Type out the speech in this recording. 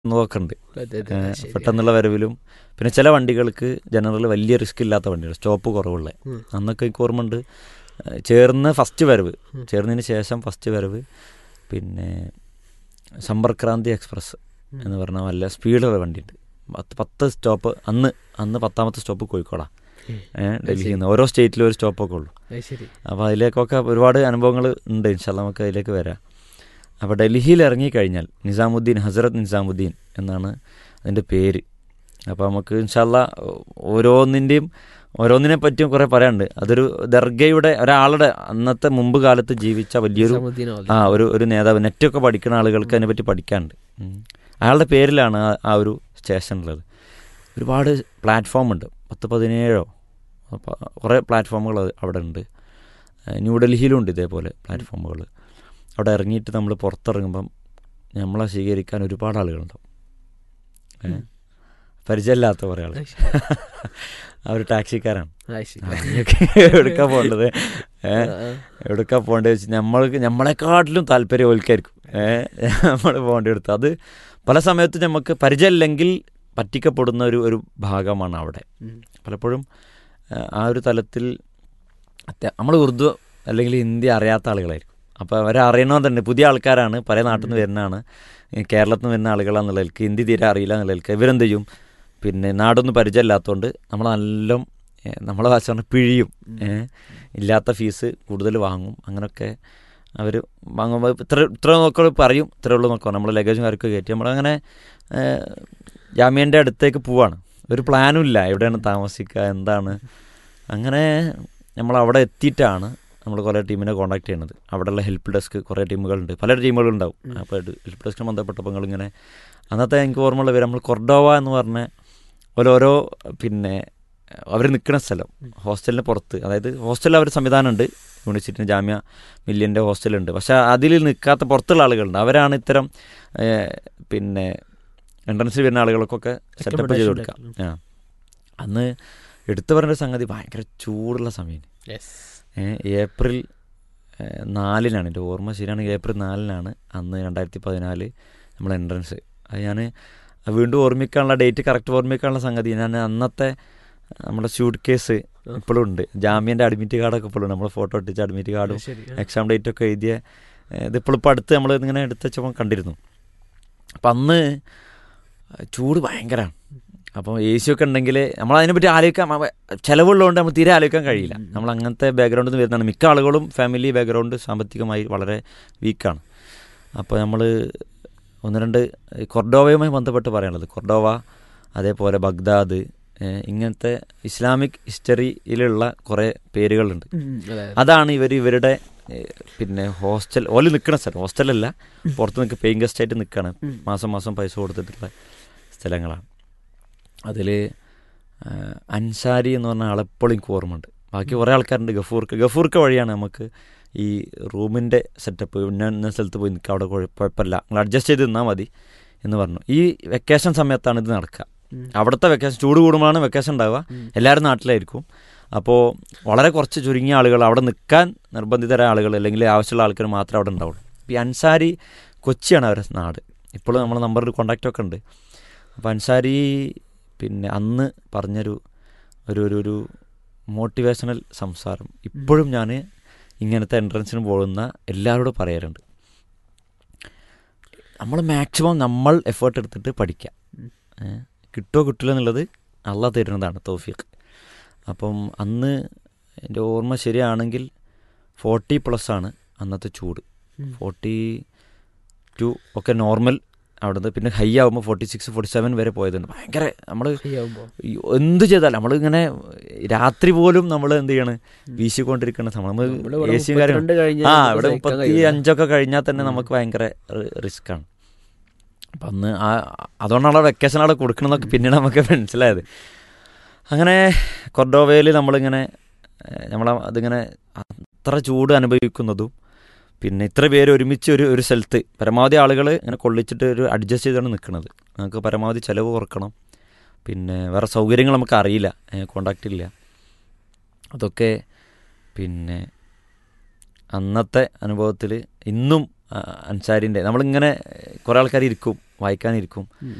എന്നതൊക്കെ ഉണ്ട് അതെ, അതെ, ഏഹ് ശരി. പെട്ടെന്നുള്ള വരവിലും പിന്നെ ചില വണ്ടികൾക്ക് ജനറൽ വലിയ റിസ്ക് ഇല്ലാത്ത വണ്ടികൾ സ്റ്റോപ്പ് കുറവുള്ള ഉം. അന്നൊക്കെ എനിക്ക് ഓർമ്മയുണ്ട് ഏഹ് ചേർന്ന് ഫസ്റ്റ് വരവ് ചേർന്നതിന് ശേഷം ഫസ്റ്റ് വരവ് പിന്നെ സമ്പർക്രാന്തി എക്സ്പ്രസ് എന്ന് പറഞ്ഞ നല്ല സ്പീഡുള്ള വണ്ടിയുണ്ട് പത്ത് പത്ത് സ്റ്റോപ്പ് അന്ന് അന്ന് പത്താമത്തെ സ്റ്റോപ്പ് കോഴിക്കോടാ ഏഹ് ഡൽഹിയിൽ നിന്ന് ഓരോ സ്റ്റേറ്റിലും ഒരു സ്റ്റോപ്പൊക്കെ ഉള്ളൂ അത് ശരി അപ്പോൾ അതിലേക്കൊക്കെ ഒരുപാട് അനുഭവങ്ങൾ ഉണ്ട് ഇൻഷാല്ല നമുക്ക് അതിലേക്ക് വരാം അപ്പോൾ ഡൽഹിയിൽ ഇറങ്ങിക്കഴിഞ്ഞാൽ നിസാമുദ്ദീൻ ഹസരത്ത് നിസാമുദ്ദീൻ എന്നാണ് അതിൻ്റെ പേര് അപ്പോൾ നമുക്ക് ഇൻഷാല്ല ഓരോന്നിൻ്റെയും ഓരോന്നിനെ പറ്റിയും കുറേ പറയാനുണ്ട് അതൊരു ദർഗയുടെ ഒരാളുടെ അന്നത്തെ മുമ്പ് കാലത്ത് ജീവിച്ച വലിയൊരു നിസാമുദ്ദീൻ ഔലി. ആ ഒരു ഒരു നേതാവ് നെറ്റൊക്കെ പഠിക്കുന്ന ആളുകൾക്ക് അതിനെപ്പറ്റി പഠിക്കാനുണ്ട് ഉം. അയാളുടെ പേരിലാണ് ആ- ആ ഒരു സ്റ്റേഷൻ ഉള്ളത് ഒരുപാട് പ്ലാറ്റ്ഫോം ഉണ്ട് പത്ത് പതിനേഴോ പ- കുറേ പ്ലാറ്റ്ഫോമുകൾ അവിടെ ഉണ്ട് ഏഹ് ന്യൂഡൽഹിയിലും ഉണ്ട് ഇതേപോലെ പ്ലാറ്റ്ഫോമുകൾ അവിടെ ഇറങ്ങിയിട്ട് നമ്മൾ പുറത്തിറങ്ങുമ്പം നമ്മളെ സ്വീകരിക്കാൻ ഒരുപാട് ആളുകളുണ്ടാവും ഏഹ് പരിചയമില്ലാത്ത കുറേ ആൾ അത് ശരി. അവർ ടാക്സിക്കാരാണ് അത് ശരി. എവിടുക്കാ പോകേണ്ടത് ഏഹ് ആ, എവിടേക്കാ പോകേണ്ടത് വെച്ച് നമ്മൾക്ക് നമ്മളെക്കാട്ടിലും താല്പര്യം ഓൽക്കായിരിക്കും ഏഹ് നമ്മൾ പോകേണ്ടി എടുത്ത് അത് പല സമയത്തും നമുക്ക് പരിചയമില്ലെങ്കിൽ പറ്റിക്കപ്പെടുന്ന ഒരു ഒരു ഭാഗമാണ് അവിടെ ഉം. പലപ്പോഴും ഏഹ്, ആ ഒരു തലത്തിൽ നമ്മൾ ഉറുദു അല്ലെങ്കിൽ ഹിന്ദി അറിയാത്ത ആളുകളായിരിക്കും അപ്പോൾ അവരെ അറിയണമെന്ന് തന്നെ പുതിയ ആൾക്കാരാണ് പല നാട്ടിൽ നിന്ന് വരുന്നതാണ് ഈ കേരളത്തിൽ നിന്ന് വരുന്ന ആളുകളാന്നുള്ള നിലക്ക് ഹിന്ദി തീരെ അറിയില്ല എന്നുള്ള നിലക്ക് ഇവരെന്ത് ചെയ്യും പിന്നെ നാടൊന്നും പരിചയമില്ലാത്തതുകൊണ്ട് നമ്മൾ നല്ല നമ്മളെ ഭാഷ പറഞ്ഞാൽ പിഴിയും ഏഹ് ഇല്ലാത്ത ഫീസ് കൂടുതൽ വാങ്ങും അങ്ങനെയൊക്കെ അവർ വാങ്ങുമ്പോൾ ഇത്ര ഇത്ര നോക്കൾ പറയും ഇത്രേ ഉള്ളൂ നോക്കാം നമ്മൾ ലഗേജും കാര്യമൊക്കെ കയറ്റി നമ്മളങ്ങനെ ഏഹ്, ജാമ്യൻ്റെ അടുത്തേക്ക് പോവാണ് ഒരു പ്ലാനും ഇല്ല എവിടെയാണ് താമസിക്കുക എന്താണ് അങ്ങനെ നമ്മൾ അവിടെ എത്തിയിട്ടാണ് നമ്മൾ കുറേ ടീമിനെ കോൺടാക്ട് ചെയ്യുന്നത് അവിടെയുള്ള ഹെൽപ്പ് ഡെസ്ക് കുറേ ടീമുകളുണ്ട് പല ടീമുകളുണ്ടാവും അപ്പോൾ ഹെൽപ്പ് ഡെസ്കിന് ബന്ധപ്പെട്ടപ്പോൾ നിങ്ങളിങ്ങനെ അന്നത്തെ എനിക്ക് ഓർമ്മയുള്ള പേര് നമ്മൾ കൊർഡോവ എന്ന് പറഞ്ഞ ഓരോരോ പിന്നെ അവർ നിൽക്കുന്ന സ്ഥലം ഹോസ്റ്റലിന് പുറത്ത് അതായത് ഹോസ്റ്റലിൽ അവർ സംവിധാനമുണ്ട് യൂണിവേഴ്സിറ്റി ജാമ്യ മില്യൻ്റെ ഹോസ്റ്റലുണ്ട് പക്ഷേ അതിൽ നിൽക്കാത്ത പുറത്തുള്ള ആളുകളുണ്ട് അവരാണ് ഇത്തരം ഏഹ്, പിന്നെ എൻട്രൻസിൽ വരുന്ന ആളുകൾക്കൊക്കെ സെറ്റപ്പ് ചെയ്ത് കൊടുക്കുക ആ അന്ന് എടുത്തു പറഞ്ഞ സംഗതി ഭയങ്കര ചൂടുള്ള സമയം Yes. ഏപ്രിൽ ഏഹ്, നാലിനാണ് എൻ്റെ ഓർമ്മ ശരിയാണെങ്കിൽ ഏപ്രിൽ നാലിനാണ് അന്ന് രണ്ടായിരത്തി പതിനാല് നമ്മൾ എൻട്രൻസ് അത് ഞാൻ വീണ്ടും ഓർമ്മിക്കാനുള്ള ഡേറ്റ് കറക്റ്റ് ഓർമ്മിക്കാനുള്ള സംഗതി ഞാൻ അന്നത്തെ നമ്മുടെ ഷൂട്ട് കേസ് ഇപ്പോഴും ഉണ്ട് ജാമ്യൻ്റെ അഡ്മിറ്റ് കാർഡൊക്കെ ഇപ്പോഴും ഉണ്ട് നമ്മൾ ഫോട്ടോ ഒട്ടിച്ച അഡ്മിറ്റ് കാർഡും അത് ശരി. എക്സാം ഡേറ്റ് ഒക്കെ എഴുതിയ ഏഹ്, ഇതിപ്പോൾ ഇപ്പോൾ അടുത്ത് നമ്മൾ ഇങ്ങനെ എടുത്ത് വെച്ചപ്പോൾ കണ്ടിരുന്നു അപ്പം അന്ന് ചൂട് ഭയങ്കരമാണ് അപ്പോൾ എ സി ഒക്കെ ഉണ്ടെങ്കിൽ നമ്മൾ അതിനെപ്പറ്റി ആലോചിക്കാൻ അവ- ചിലവുള്ളതുകൊണ്ട് നമ്മൾ തീരെ ആലോചിക്കാൻ കഴിയില്ല നമ്മൾ അങ്ങനത്തെ ബാക്ക്ഗ്രൗണ്ടിൽ നിന്ന് വരുന്നതാണ് മിക്ക ആളുകളും ഫാമിലി ബാക്ക്ഗ്രൗണ്ട് സാമ്പത്തികമായി വളരെ വീക്കാണ് അപ്പോൾ നമ്മൾ ഒന്ന് രണ്ട് ഈ കൊർഡോവയുമായി ബന്ധപ്പെട്ട് പറയാനുള്ളത് കൊർഡോവ അതേപോലെ ബഗ്ദാദ് ഏഹ്, ഇങ്ങനത്തെ ഇസ്ലാമിക് ഹിസ്റ്ററിയിലുള്ള കുറേ പേരുകളുണ്ട് ഉം, അതെ, അതെ. അതാണ് ഇവർ ഇവരുടെ ഏഹ്, പിന്നെ ഹോസ്റ്റൽ ഓല് നിൽക്കുന്ന സ്ഥലം ഹോസ്റ്റലല്ല പുറത്ത് നിൽക്കുക പെയിങ് ഗസ്റ്റ് ആയിട്ട് നിൽക്കുകയാണ് മാസം മാസം പൈസ കൊടുത്തിട്ടുള്ള സ്ഥലങ്ങളാണ് അതിൽ അൻസാരി എന്ന് പറഞ്ഞ ആളെപ്പോഴും എനിക്ക് ഓർമ്മയുണ്ട് ബാക്കി കുറേ ആൾക്കാരുണ്ട് ഗഫൂർക്ക് ഗഫൂർക്ക് വഴിയാണ് നമുക്ക് ഈ റൂമിൻ്റെ സെറ്റപ്പ് ഇന്ന ഇന്ന സ്ഥലത്ത് പോയി നിൽക്കുക അവിടെ കുഴ- കുഴപ്പമില്ല നിങ്ങൾ അഡ്ജസ്റ്റ് ചെയ്ത് നിന്നാൽ മതി എന്ന് പറഞ്ഞു ഈ വെക്കേഷൻ സമയത്താണ് ഇത് നടക്കുക ഉം. അവിടുത്തെ വെക്കേഷൻ ചൂട് കൂടുമ്പോഴാണ് വെക്കേഷൻ ഉണ്ടാവുക ഉം. എല്ലാവരും നാട്ടിലായിരിക്കും അപ്പോൾ വളരെ കുറച്ച് ചുരുങ്ങിയ ആളുകൾ അവിടെ നിൽക്കാൻ നിർബന്ധിതരായ ആളുകൾ അല്ലെങ്കിൽ ആവശ്യമുള്ള ആൾക്കാർ മാത്രമേ അവിടെ ഉണ്ടാവുള്ളൂ ഇപ്പോൾ ഈ അൻസാരി കൊച്ചിയാണ് അവരുടെ നാട് ഇപ്പോഴും നമ്മുടെ നമ്പറിൽ കോണ്ടാക്റ്റ് ഒക്കെ ഉണ്ട് അപ്പോൾ അൻസാരി പിന്നെ അന്ന് പറഞ്ഞൊരു ഒരു ഒരു ഒരു മോട്ടിവേഷണൽ സംസാരം ഇപ്പോഴും ഞാൻ ഇങ്ങനത്തെ എൻട്രൻസിന് പോകുന്ന എല്ലാവരോടും പറയാറുണ്ട് നമ്മൾ മാക്സിമം നമ്മൾ എഫേർട്ട് എടുത്തിട്ട് പഠിക്കാം ഏ, കിട്ടുമോ കിട്ടില്ല എന്നുള്ളത് അള്ള തരുന്നതാണ് തോഫിക്ക് അപ്പം അന്ന് എൻ്റെ ഓർമ്മ ശരിയാണെങ്കിൽ ഫോർട്ടി പ്ലസ് ആണ് അന്നത്തെ ചൂട് ഉം. ഫോർട്ടി ടു ഒക്കെ നോർമൽ അവിടുന്ന് പിന്നെ ഹൈ ആകുമ്പോൾ ഫോർട്ടി സിക്സ് ഫോർട്ടി സെവൻ വരെ പോയതുണ്ട് ഭയങ്കര നമ്മൾ ശരിയാവുമ്പോ. എന്ത് ചെയ്താലും നമ്മൾ ഇങ്ങനെ രാത്രി പോലും നമ്മൾ എന്ത് ചെയ്യണം വീശിക്കൊണ്ടിരിക്കുന്ന സമയം നമ്മൾ നമ്മള് ഇവിടെ എ സിയും കാര്യം മുപ്പത്തിരണ്ട് കഴിഞ്ഞാൽ ആ നമുക്ക് ഇവിടെ സഹിക്കാൻ മുപ്പത്തി കഴിയില്ല. അഞ്ചൊക്കെ കഴിഞ്ഞാൽ തന്നെ നമുക്ക് ഭയങ്കര റിസ്ക്കാണ് അപ്പം അന്ന് ആ അതുകൊണ്ടാണ് ആ വെക്കേഷൻ അവിടെ കൊടുക്കണമെന്നൊക്കെ പിന്നീട് നമുക്ക് മനസ്സിലായത് അങ്ങനെ കൊർഡോവയിൽ നമ്മളിങ്ങനെ നമ്മൾ അതിങ്ങനെ അത്ര ചൂട് അനുഭവിക്കുന്നതും പിന്നെ ഇത്ര പേര് ഒരുമിച്ച് ഒരു ഒരു സ്ഥലത്ത് പരമാവധി ആളുകൾ ഇങ്ങനെ കൊള്ളിച്ചിട്ട് ഒരു അഡ്ജസ്റ്റ് ചെയ്താണ് നിൽക്കുന്നത് നമുക്ക് പരമാവധി ചിലവ് കുറക്കണം പിന്നെ വേറെ സൗകര്യങ്ങൾ നമുക്ക് അറിയില്ല കോണ്ടാക്റ്റ് ഇല്ല അതൊക്കെ പിന്നെ അന്നത്തെ അനുഭവത്തിൽ ഇന്നും അൻസാരിൻ്റെ നമ്മളിങ്ങനെ കുറേ ആൾക്കാർ ഇരിക്കും വായിക്കാനിരിക്കും